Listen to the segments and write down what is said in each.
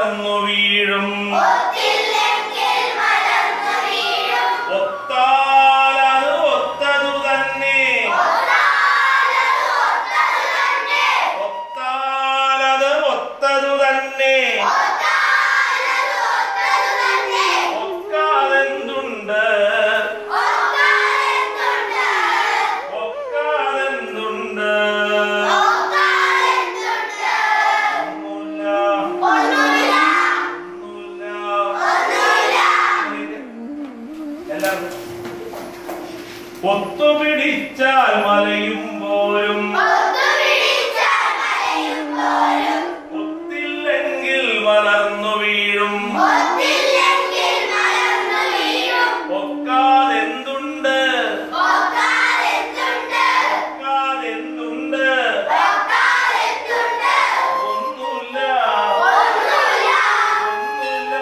മലർന്നു വീഴും ഒത്താലത് ഒത്തതു തന്നെ ഒത്താലത് ഒത്തതു തന്നെ ഒക്കാതെന്തുണ്ട് ഒക്കാതെന്തുണ്ട് ഒന്നുമില്ല ഒന്നുമില്ല എല്ലാവരും ഒത്തുപിടിച്ചാൽ മലയും പോരും ഒത്തില്ലെങ്കിൽ മലർന്നു വീഴും ഒക്കാതെന്തുണ്ട് ഒക്കാതെന്തുണ്ട് ഒന്നുമില്ല ഒന്നുമില്ല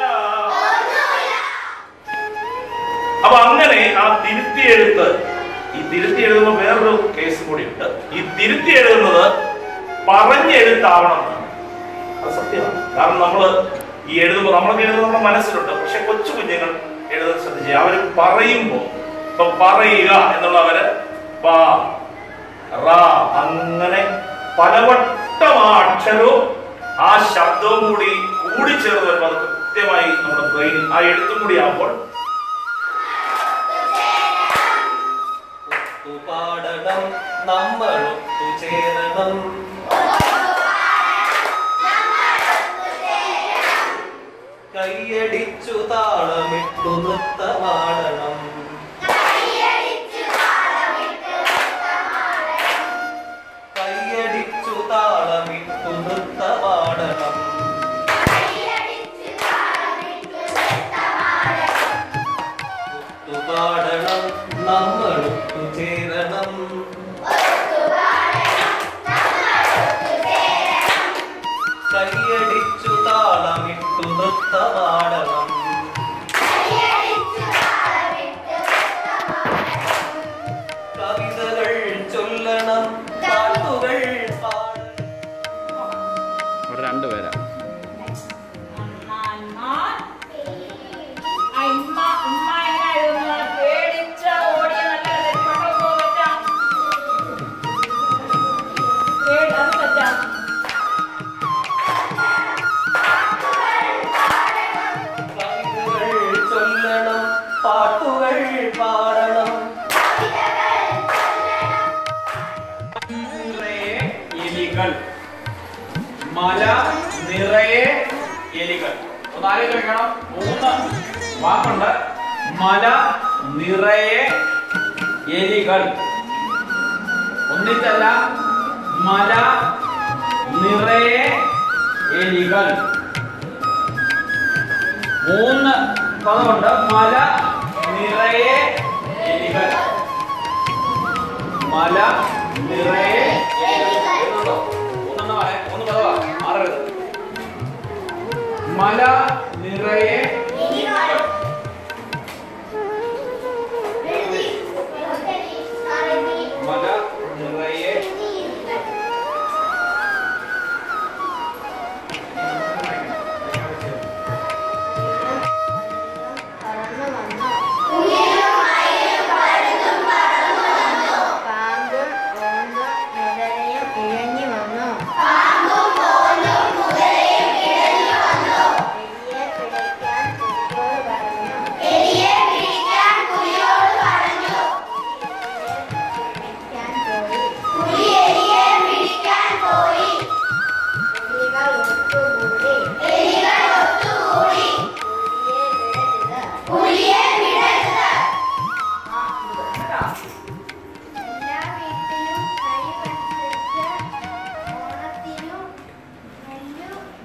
അപ്പൊ അങ്ങനെ ആ തിരുത്തി എഴുത്ത് ഈ തിരുത്തി എഴുതുമ്പോൾ വേറൊരു കേസ് കൂടിയുണ്ട് ഈ തിരുത്തി എഴുതുന്നത് പറഞ്ഞെഴുത്താവണം എന്നാണ്. അത് സത്യമാണ് കാരണം നമ്മള് ഈ എഴുതുമ്പോൾ നമ്മളൊക്കെ എഴുതുന്നത് നമ്മുടെ മനസ്സിലുണ്ട് പക്ഷെ കൊച്ചു കുഞ്ഞുങ്ങൾ എഴുതുന്നത് ശ്രദ്ധിക്കുക അവര് പറയുമ്പോ ഇപ്പൊ പറയുക എന്നുള്ളവര് പ റ അങ്ങനെ പലവട്ടം ആ അക്ഷരവും ആ ശബ്ദവും കൂടി കൂടിച്ചേർന്ന് വരുമ്പോൾ അത് കൃത്യമായി നമ്മുടെ ബ്രെയിൻ ആ എഴുത്തും കൂടി ആകുമ്പോൾ ഒത്തുപാടണം നമ്മൾ ഒത്തുചേരണം കൈയടിച്ചു താളമിട്ടു നൃത്തമാടണം കൈയടിച്ചു താളമിട്ടു നൃത്തമാടണം ഒത്തുപാടണം നമ്മൾ ഒത്തുചേരണം കൈയടിച്ചു താളമിട്ടു നൃത്തമാടണം കവിതകൾ ചൊല്ലണം പാട്ടുകൾ പാടണം ഇവിടെ രണ്ടുപേരാ കവിതകൾ ചൊല്ലണം പാട്ടുകൾ പാടണം നിറയെ എലികൾ മല നിറയെ എലികൾ ഒന്ന് ആലോചിച്ച് വെക്കണം മൂന്ന് വാക്കുണ്ട് മല നിറയെ എലികൾ ഒന്നിച്ചല്ല മല നിറയെ എലികൾ മൂന്ന് പദമുണ്ട് മല നിറയെ എലികൾ മല നിറയെ എലികൾ. എഴുതുന്നുണ്ടോ? മൂന്നെണ്ണം ആണേ. മൂന്ന് പദവാ. മാറരുത്. മല നിറയെ എലികൾ. മല നിറയെ പാമ്പും ഓന്തും മുതലയും ഇഴഞ്ഞു വന്നു എലിയെ പിടിക്കാൻ പുലിയോട് പറഞ്ഞു എലിയെ പിടിക്കാൻ പോയി എലികൾ ഒത്തുകൂടി പുലിയെ വിടരുത് എല്ലാ വീട്ടിലും കൈ പറിച്ച് ഓണത്തിനും നെല്ലു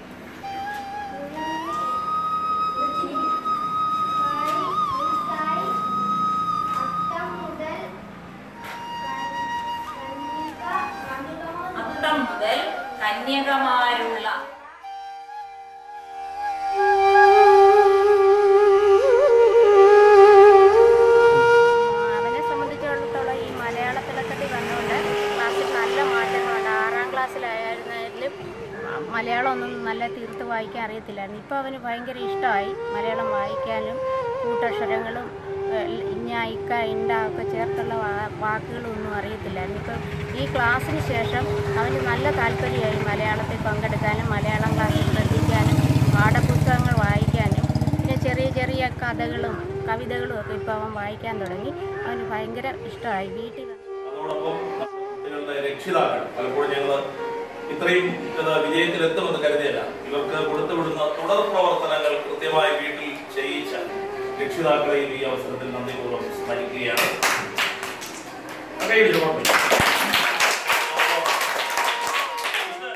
ഉഴുന്നി കായ് കുരുക്കായ് അത്തം മുതൽ കന്യക അത്തം മുതൽ കന്യകമാരുള്ള അവനെ സംബന്ധിച്ചിടത്തോളം ഈ മലയാള തിളക്കത്തിൽ വന്നുകൊണ്ട് ക്ലാസ്സിൽ നല്ല മാറ്റങ്ങളുണ്ട് ആറാം ക്ലാസ്സിലായിരുന്നാലും മലയാളം ഒന്നും നല്ല തീർത്ത് വായിക്കാൻ അറിയത്തില്ല അറിയത്തില്ലായിരുന്നു ഇപ്പോൾ അവന് ഭയങ്കര ഇഷ്ടമായി മലയാളം വായിക്കാനും കൂട്ടക്ഷരങ്ങളും ഏഹ്, ഇഞ്ഞ ഇക്ക ഇണ്ട ഒക്കെ ചേർത്തുള്ള വാ- വാക്കുകളൊന്നും അറിയത്തില്ലായിരുന്നു ഇപ്പം ഈ ക്ലാസ്സിന് ശേഷം അവന് നല്ല താല്പര്യമായി മലയാളത്തിൽ പങ്കെടുക്കാനും മലയാളം ക്ലാസ്സിൽ ശ്രദ്ധിക്കാനും പാഠപുസ്തകങ്ങൾ വായിക്കാനും പിന്നെ ചെറിയ ചെറിയ കഥകളും കവിതകളും ഒക്കെ ഇപ്പോൾ അവൻ വായിക്കാൻ തുടങ്ങി അവന് ഭയങ്കര ഇഷ്ടമായി വീട്ടിൽ വന്ന് അതോടൊപ്പം കുട്ടികളുടെ രക്ഷിതാക്കൾ പലപ്പോഴും ഞങ്ങൾ ഇത്രയും ഇത് വിജയത്തിലെത്തുമെന്ന് കരുതിയല്ല ഇവർക്ക് കൊടുത്തുവിടുന്ന തുടർ പ്രവർത്തനങ്ങൾ കൃത്യമായി വീട്ടിൽ ചെയ്യിച്ച രക്ഷിതാക്കളെയും ഈ അവസരത്തിൽ നന്ദിപൂർവ്വം സ്മരിക്കുകയാണ് കയ്യിൽ കുഴപ്പമില്ല. ഇത്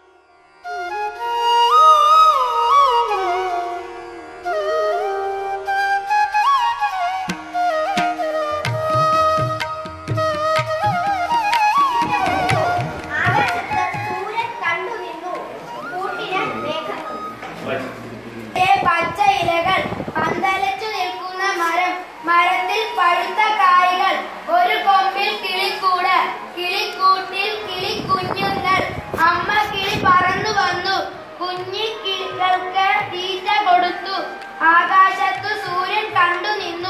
ആകാശത്ത് സൂര്യൻ കണ്ടു നിന്നു കൂട്ടിന് മേഘം വായിച്ചു. ഏ പച്ച ഇലകൾ പന്തലച്ചു നിൽക്കുന്ന മരം മരത്തിൽ പഴുത്ത കായ്കൾ ഒരു കൊമ്പിൽ കിളിക്കൂട് കിളിക്കൂട്ടിൽ കിളി കുഞ്ഞുങ്ങൾ അമ്മ കിളി പറന്നു വന്നു കുഞ്ഞി കിളികൾക്ക് തീറ്റ കൊടുത്തു ആകാശത്തു സൂര്യൻ കണ്ടു നിന്നു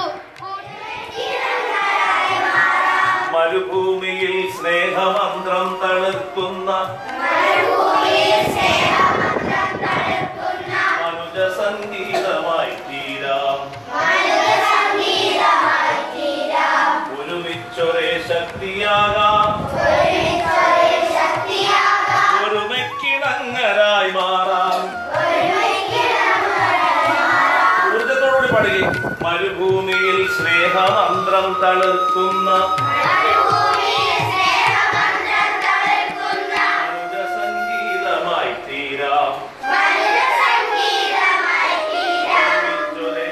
മരുഭൂമിയിൽ സ്നേഹമന്ത്രം തളിർക്കുന്ന മനുജ സംഗീതമായി തീരാം ഒരുമിച്ചൊരേ ശക്തിയാകാം ഒരുമയ്ക്കിണങ്ങരായി മാറാം ഊർജത്തോടുകൂടി പാടുകയും മരുഭൂമിയിൽ സ്നേഹമന്ത്രം തളിർക്കുന്ന മനുജ സംഗീതമായി തീരാം ഒരുമിച്ചൊരേ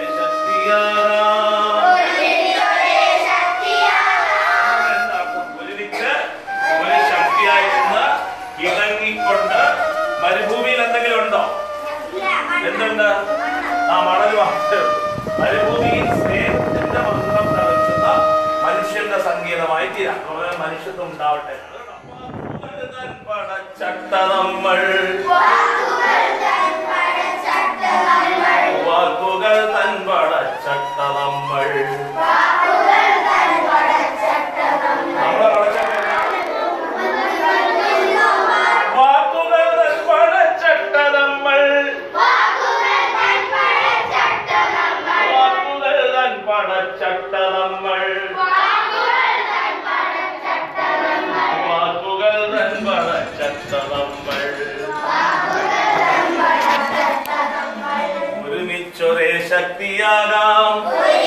ശക്തിയാകാം എന്നർത്ഥം. ഒരുമിച്ച് ഒരു ശക്തിയായിരുന്ന് ഇണങ്ങിക്കൊണ്ട് മരുഭൂമിയിൽ എന്തെങ്കിലും ഉണ്ടോ എന്തുണ്ട് ആ മണൽ മാത്രമേ ഉള്ളൂ. മരുഭൂമിയിൽ സ്നേഹത്തിന്റെ മന്ത്രം തളിർക്കുന്ന മനുഷ്യന്റെ സംഗീതമായി തീരാം അതുപോലെ മനുഷ്യത്വം ഉണ്ടാവട്ടെ പടച്ചട്ട നമ്മൾ വാക്കുകൾ തൻ പടച്ചട്ട നമ്മൾ നമ്മളെ പടച്ചട്ട വാക്കുകൾ തൻ പടച്ചട്ട നമ്മൾ വാക്കുകൾ തൻ പടച്ചട്ട നമ്മൾ വാക്കുകൾ തൻ പടച്ചട്ട നമ്മൾ ഒരുമിച്ചൊരേ ശക്തിയാകാം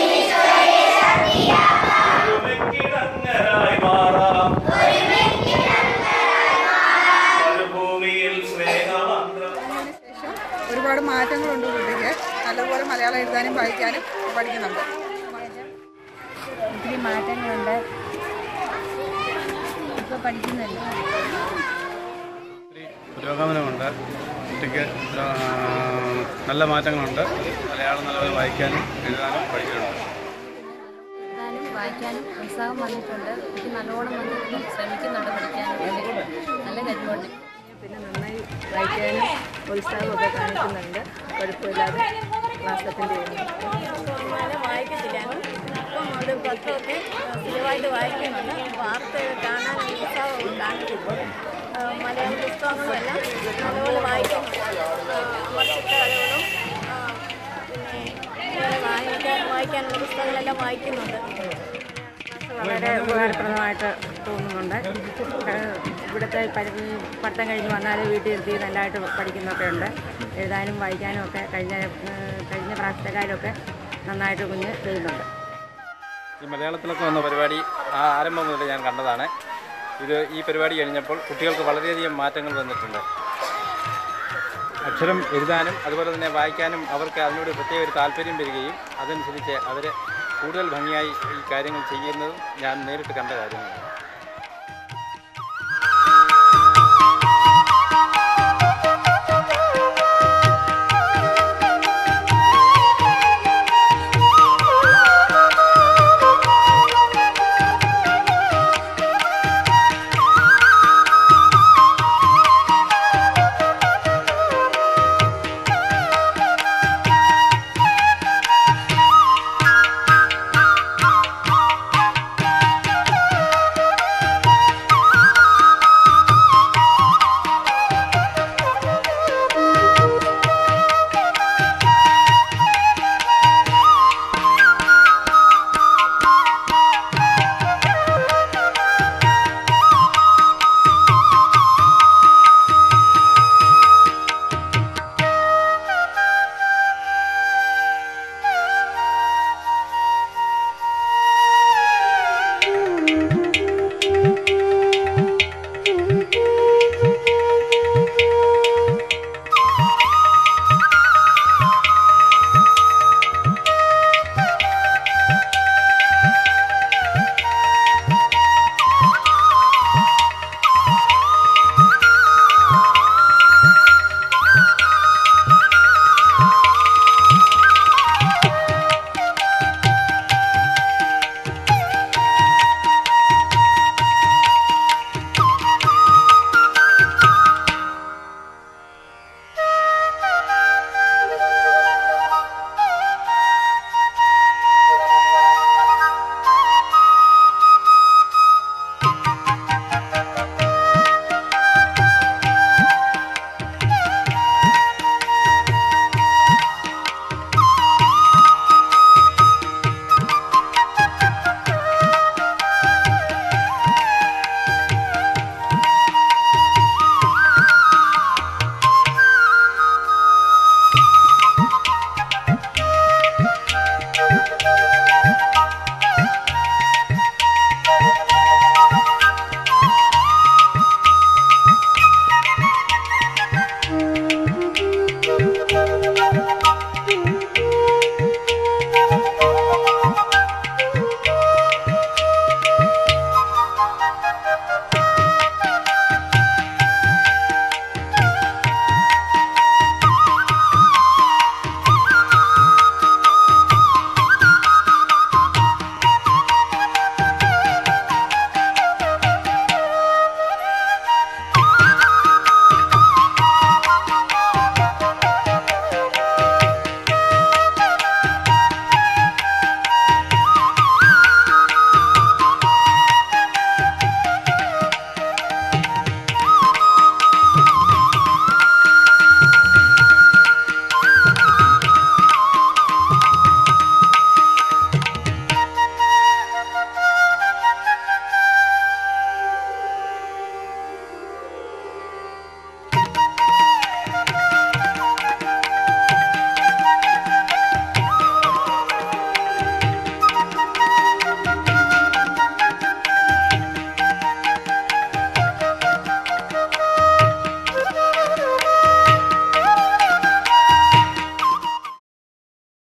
ഒരുമിക്കിണങ്ങരായി മാറാം മരുഭൂമിയിൽ സ്നേഹമന്ത്രം ശേഷം ഒരുപാട് മാറ്റങ്ങളുണ്ട് കുട്ടിക്ക് നല്ലപോലെ മലയാളം എഴുതാനും വായിക്കാനും പഠിക്കുന്നുണ്ട് ഒത്തിരി മാറ്റങ്ങളുണ്ട് ഇപ്പോൾ പഠിക്കുന്നില്ല പുരോഗമനമുണ്ട് കുട്ടിക്ക് ആ, നല്ല മാറ്റങ്ങളുണ്ട് മലയാളം നല്ലപോലെ വായിക്കാനും എഴുതാനും പഠിക്കുന്നുണ്ട് എഴുതാനും വായിക്കാനും ഉത്സാഹം വന്നിട്ടുണ്ട് കുട്ടി നല്ലോണം വന്ന് ശ്രമിക്കുന്നുണ്ട് പഠിക്കാനും നല്ല കഴിവുണ്ട് പിന്നെ നന്നായി വായിക്കാനും ഉത്സാഹമൊക്കെ കാണിക്കുന്നുണ്ട് കുഴപ്പമില്ലാതെ ക്ലാസ് അറ്റൻഡ് ചെയ്യുന്നു വായിക്കത്തില്ലായിരുന്നു ഇപ്പം അത് പത്രമൊക്കെ സ്ഥിരമായിട്ട് വായിക്കുന്നുണ്ട് വാർത്തയൊക്കെ കാണാൻ ഉത്സാഹമൊക്കെ കാണിക്കുന്നു ആ, മലയാള പുസ്തകങ്ങളുമെല്ലാം നല്ലപോലെ വായിക്കുന്നുണ്ട് ആ, വർഷത്തെ കഥകളും ആ, പിന്നെ ഇങ്ങനെ വായിക്കാൻ വായിക്കാനുള്ള പുസ്തകങ്ങളെല്ലാം വായിക്കുന്നുണ്ട് വളരെ ഉപകാരപ്രദമായിട്ട് തോന്നുന്നുണ്ട് ഏഹ് ഇവിടുത്തെ പഠി പഠിത്തം കഴിഞ്ഞ് വന്നാൽ വീട്ടിൽ ഇരുത്തി നല്ലതായിട്ട് പഠിക്കുന്നൊക്കെ ഉണ്ട് എഴുതാനും വായിക്കാനും ഒക്കെ കഴിഞ്ഞ ഏഹ് കഴിഞ്ഞ പ്രാവശ്യത്തെക്കാരൊക്കെ നന്നായിട്ട് കുഞ്ഞ് ചെയ്യുന്നുണ്ട് ഈ മലയാളത്തിലൊക്കെ വന്ന പരിപാടി ആ ആരംഭം മുതൽ ഞാൻ കണ്ടതാണ് ഇത് ഈ പരിപാടി കഴിഞ്ഞപ്പോൾ കുട്ടികൾക്ക് വളരെയധികം മാറ്റങ്ങൾ വന്നിട്ടുണ്ട് അക്ഷരം എഴുതാനും അതുപോലെ തന്നെ വായിക്കാനും അവർക്ക് അതിനോട് പ്രത്യേക ഒരു താല്പര്യം വരികയും അതനുസരിച്ച് അവർ കൂടുതൽ ഭംഗിയായി ഈ കാര്യങ്ങൾ ചെയ്യുന്നതും ഞാൻ നേരിട്ട് കണ്ട കാര്യങ്ങളാണ്